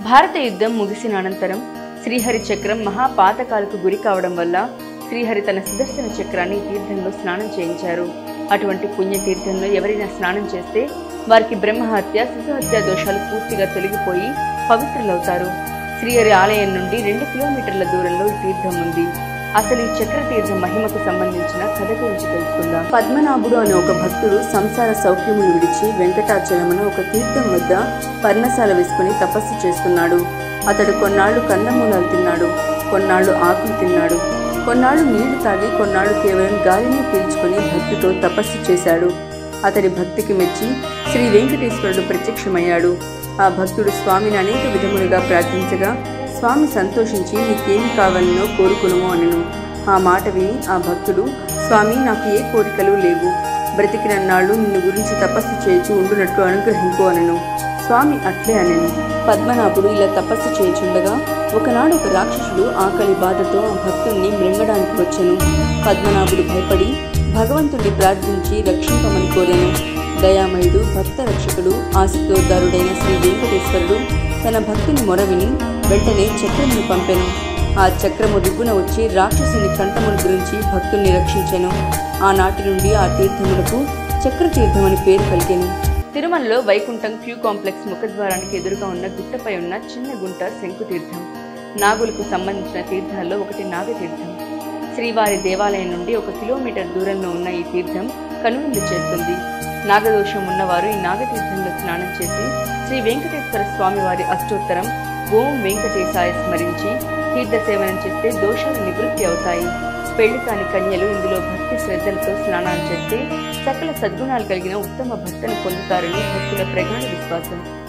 భారత యుద్ధం ముగిసిన అనంతరం శ్రీహరి చక్రం మహాపాతకాలకు గురి కావడం వల్ల శ్రీహరి తన సుదర్శన చక్రాన్ని ఈ తీర్థంలో స్నానం చేయించారు అటువంటి పుణ్యతీర్థంలో ఎవరైనా స్నానం చేస్తే వారికి బ్రహ్మహత్య శిశుహత్య దోషాలు పూర్తిగా తొలగిపోయి పవిత్రులవుతారు శ్రీహరి ఆలయం నుండి రెండు కిలోమీటర్ల దూరంలో ఈ తీర్థం ఉంది అసలు ఈ చక్ర తీర్థం మహిమకు సంబంధించిన కథ గురించి తెలుసుకుందాం పద్మనాభుడు అనే ఒక భక్తుడు సంసార సౌఖ్యములు విడిచి వెంకటాచలమున ఒక తీర్థం వద్ద పర్ణశాల వేసుకుని తపస్సు చేస్తున్నాడు అతడు కొన్నాళ్లు కందమూలాలు తిన్నాడు కొన్నాళ్లు ఆకులు తిన్నాడు కొన్నాళ్లు నీళ్లు తాగి కొన్నాళ్లు కేవలం గాలిని పీల్చుకొని భక్తితో తపస్సు చేశాడు అతడి భక్తికి మెచ్చి శ్రీ వెంకటేశ్వరుడు ప్రత్యక్షమయ్యాడు ఆ భక్తుడు స్వామిని అనేక విధములుగా ప్రార్థించగా స్వామి సంతోషించి నీకేమి కావాలనో కోరుకునుము అనెను ఆ మాట విని ఆ భక్తుడు స్వామి నాకు ఏ కోరికలు లేవు బ్రతికినన్నాళ్ళు నిన్ను గురించి తపస్సు చేయుచు ఉండునట్లు అనుగ్రహింపు అనెను స్వామి అట్లే అనెను పద్మనాభుడు ఇలా తపస్సు చేయుచుండగా ఒకనాడు ఒక రాక్షసుడు ఆకలి బాధతో ఆ భక్తుణ్ణి మృంగడానికి వచ్చెను పద్మనాభుడు భయపడి భగవంతుణ్ణి ప్రార్థించి రక్షింపమని కోరెను దయామయుడు భక్త రక్షకుడు ఆశతోదారుడైన శ్రీ వెంకటేశ్వరుడు తన భక్తుని మొరవిని వెంటనే చక్రమును పంపెను ఆ చక్రము దిగున వచ్చి రాక్షసుని కంఠమును గురించి భక్తుణ్ణి రక్షించెను ఆనాటి నుండి ఆ తీర్థములకు చక్రతీర్థం అని పేరు కలిగెను తిరుమలలో వైకుంఠం క్యూ కాంప్లెక్స్ ముఖద్వారానికి ఎదురుగా ఉన్న గుట్టపై ఉన్న చిన్న గుంట శంకుతీర్థం నాగులకు సంబంధించిన తీర్థాల్లో ఒకటి నాగతీర్థం శ్రీవారి దేవాలయం నుండి ఒక కిలోమీటర్ దూరంలో ఉన్న ఈ తీర్థం కనువిందు చేస్తుంది నాగదోషం ఉన్నవారు ఈ నాగతీర్థంలో స్నానం చేసి శ్రీ వెంకటేశ్వర స్వామి వారి అష్టోత్తరం ఓం వెంకటేశాయ స్మరించి తీర్థ సేవనం చేస్తే దోషాలు నివృత్తి అవుతాయి పెళ్లి కాని కన్యలు ఇందులో భక్తి శ్రద్ధలతో స్నానాలు చేస్తే సకల సద్గుణాలు కలిగిన ఉత్తమ భర్తను పొందుతారని భక్తుల ప్రగాఢ విశ్వాసం